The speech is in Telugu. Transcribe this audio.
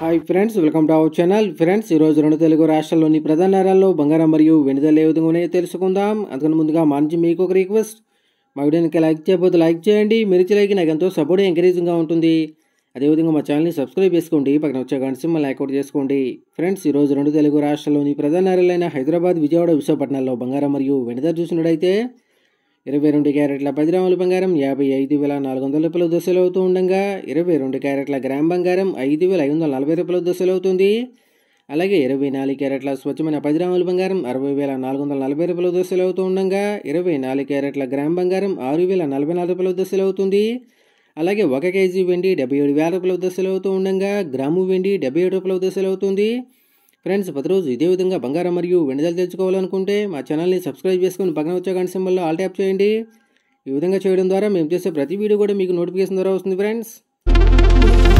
hi friends welcome to our channel friends ఈరోజు రెండు తెలుగు రాష్ట్రాల్లోని ప్రధాన నగరాల్లో బంగారం మరియు వెనుదల ఏ విధంగా ఉన్నాయో తెలుసుకుందాం అందుకని ముందుగా మా నుంచి మీకు ఒక రిక్వెస్ట్ మా వీడియోని లైక్ చేయకపోతే లైక్ చేయండి మీరు ఇచ్చే లైక్ నాకు ఎంతో సపోర్ట్ ఎంకరేజింగ్గా ఉంటుంది అదేవిధంగా మా ఛానల్ని సబ్స్క్రైబ్ చేసుకోండి పక్కన వచ్చే గంట సింబల్ లైక్అవుట్ చేసుకోండి ఫ్రెండ్స్ ఈరోజు రెండు తెలుగు రాష్ట్రాల్లోని ప్రధాన నగరాలైన హైదరాబాద్ విజయవాడ విశాఖపట్నాల్లో బంగారం మరియు వెనుదల చూసినట్టయితే ఇరవై రెండు క్యారెట్ల పది గ్రాముల బంగారం యాభై ఐదు వేల నాలుగు వందల రూపాయల దశలు అవుతూ ఉండగా ఇరవై రెండు క్యారెట్ల గ్రామ్ బంగారం ఐదు వేల ఐదు వందల నలభై రూపాయల దశలు అవుతుంది అలాగే ఇరవై నాలుగు క్యారెట్ల స్వచ్ఛమైన పది గ్రాముల బంగారం అరవై వేల నాలుగు వందల నలభై రూపాయల దశలు అవుతూ ఉండగా ఇరవై నాలుగు క్యారెట్ల గ్రామ్ బంగారం ఆరు వేల నలభై నాలుగు రూపాయల దశలు అవుతుంది అలాగే ఒక కేజీ వెండి డెబ్బై ఏడు వేల రూపాయల దశలు అవుతూ ఉండగా గ్రాము వెండి డెబ్బై ఏడు రూపాయల దశలు అవుతుంది ఫ్రెండ్స్ ప్రతిరోజు ఇదే విధంగా బంగారం మరియు వెండిదలు తెలుసుకోవాలనుకుంటే మా ఛానల్ని సబ్స్క్రైబ్ చేసుకుని పక్కన వచ్చే గంట సింబల్లో ఆల్ ట్యాప్ చేయండి ఈ విధంగా చేయడం ద్వారా మేము చేసే ప్రతి వీడియో కూడా మీకు నోటిఫికేషన్ ద్వారా వస్తుంది ఫ్రెండ్స్